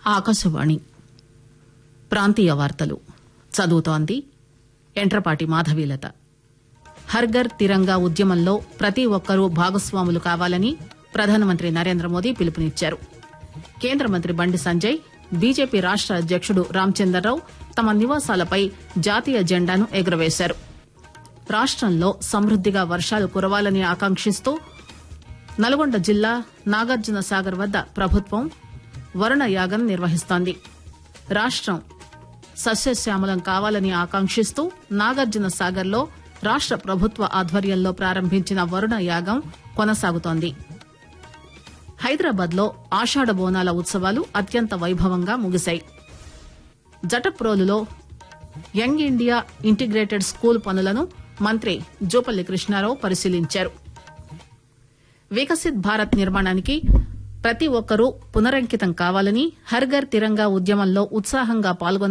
ఆకాశవాణి ప్రాంతీయ వార్తలు చదువుతోంది ఎంట్రపాటి మాధవీలత హర్ఘర్ తిరంగా ఉద్యమంలో ప్రతి ఒక్కరూ భాగస్వాములు కావాలని ప్రధానమంత్రి నరేంద్ర మోదీ పిలుపునిచ్చారు కేంద్ర మంత్రి బండి సంజయ్ బీజేపీ రాష్ట అధ్యకుడు రామచందర్రావు తమ నివాసాలపై జాతీయ జెండాను ఎగురవేశారు రాష్టంలో సమృద్దిగా వర్షాలు కురవాలని ఆకాంక్షిస్తూ నల్గొండ జిల్లా నాగార్జున సాగర్ వద్ద ప్రభుత్వం వరుణ యాగం నిర్వహిస్తోంది రాష్టం సస్యశ్యామలం కావాలని ఆకాంక్షిస్తూ నాగార్జున సాగర్ లో రాష్ట ప్రభుత్వ ఆధ్వర్యంలో ప్రారంభించిన వరుణ యాగం కొనసాగుతోంది హైదరాబాద్ లో ఆషాఢ బోనాల ఉత్సవాలు అత్యంత వైభవంగా ముగిశాయి జటప్రోలులో యంగ్ ఇండియా ఇంటిగ్రేటెడ్ స్కూల్ పనులను మంత్రి జూపల్లి కృష్ణారావు పరిశీలించారు వికసిత్ భారత్ నిర్మాణానికి ప్రతి ఒక్కరూ పునరంకితం కావాలని హర్ఘర్ తిరంగా ఉద్యమంలో ఉత్సాహంగా పాల్గొన